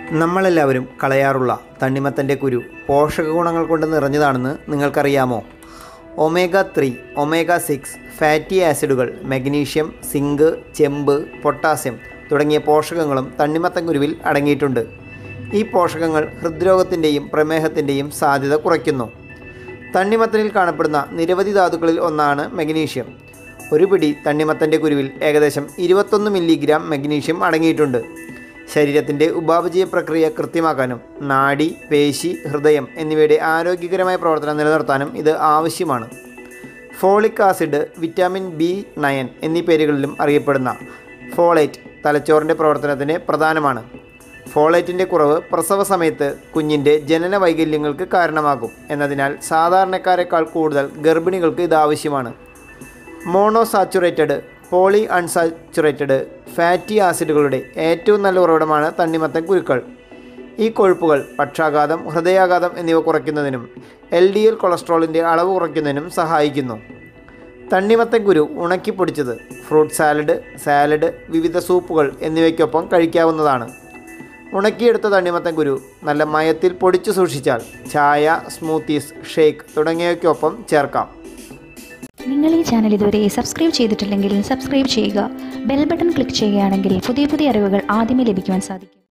നമ്മളെല്ലാവരും കളയാറുള്ള തണ്ണിമത്തൻ്റെ കുരു പോഷക ഗുണങ്ങൾ കൊണ്ട് നിറഞ്ഞതാണെന്ന് നിങ്ങൾക്കറിയാമോ omega three omega six fatty ആസിഡുകൾ മഗ്നീഷ്യം സിങ്ക് ചെമ്പ് പൊട്ടാസ്യം തുടങ്ങിയ പോഷകങ്ങളും തണ്ണിമത്തൻ കുരുവിൽ അടങ്ങിയിട്ടുണ്ട് ഈ പോഷകങ്ങൾ ഹൃദ്രോഗത്തിൻ്റെയും പ്രമേഹത്തിൻ്റെയും സാധ്യത കുറയ്ക്കുന്നു തണ്ണിമത്തനിൽ കാണപ്പെടുന്ന നിരവധി ധാതുക്കളിൽ ഒന്നാണ് മഗ്നീഷ്യം ഒരു പിടി തണ്ണിമത്തൻ്റെ കുരുവിൽ ഏകദേശം ഇരുപത്തൊന്ന് മില്ലിഗ്രാം മഗ്നീഷ്യം അടങ്ങിയിട്ടുണ്ട് ശരീരത്തിൻ്റെ ഉപാപചയ പ്രക്രിയ കൃത്യമാക്കാനും നാഡി പേശി ഹൃദയം എന്നിവയുടെ ആരോഗ്യകരമായ പ്രവർത്തനം നിലനിർത്താനും ഇത് ആവശ്യമാണ് folic acid vitamin B nine എന്നീ പേരുകളിലും അറിയപ്പെടുന്ന ഫോളേറ്റ് തലച്ചോറിൻ്റെ പ്രവർത്തനത്തിന് പ്രധാനമാണ് ഫോളേറ്റിൻ്റെ കുറവ് പ്രസവ സമയത്ത് കുഞ്ഞിൻ്റെ ജനന വൈകല്യങ്ങൾക്ക് കാരണമാകും എന്നതിനാൽ സാധാരണക്കാരെക്കാൾ കൂടുതൽ ഗർഭിണികൾക്ക് ഇത് ആവശ്യമാണ് മോണോസാച്ചുറേറ്റഡ് പോളി അൺസാച്ചുറേറ്റഡ് ഫാറ്റി ആസിഡുകളുടെ ഏറ്റവും നല്ല ഉറവിടമാണ് തണ്ണിമത്തൻ കുരുക്കൾ ഈ കൊഴുപ്പുകൾ പക്ഷാഘാതം ഹൃദയാഘാതം എന്നിവ കുറയ്ക്കുന്നതിനും എൽ ഡി എൽ കൊളസ്ട്രോളിൻ്റെ അളവ് കുറയ്ക്കുന്നതിനും സഹായിക്കുന്നു തണ്ണിമത്തൻ കുരു ഉണക്കിപ്പൊടിച്ചത് ഫ്രൂട്ട് സാലഡ് സാലഡ് വിവിധ സൂപ്പുകൾ എന്നിവയ്ക്കൊപ്പം കഴിക്കാവുന്നതാണ് ഉണക്കിയെടുത്ത തണ്ണിമത്തൻ കുരു നല്ല മയത്തിൽ പൊടിച്ചു സൂക്ഷിച്ചാൽ ചായ സ്മൂത്തീസ് ഷേക്ക് തുടങ്ങിയവയ്ക്കൊപ്പം ചേർക്കാം നിങ്ങൾ ഈ ചാനൽ ഇതുവരെ സബ്സ്ക്രൈബ് ചെയ്തിട്ടില്ലെങ്കിൽ സബ്സ്ക്രൈബ് ചെയ്യുക ബെൽ ബട്ടൺ ക്ലിക്ക് ചെയ്യുകയാണെങ്കിൽ പുതിയ പുതിയ അറിവുകൾ ആദ്യമേ ലഭിക്കുവാൻ സാധിക്കും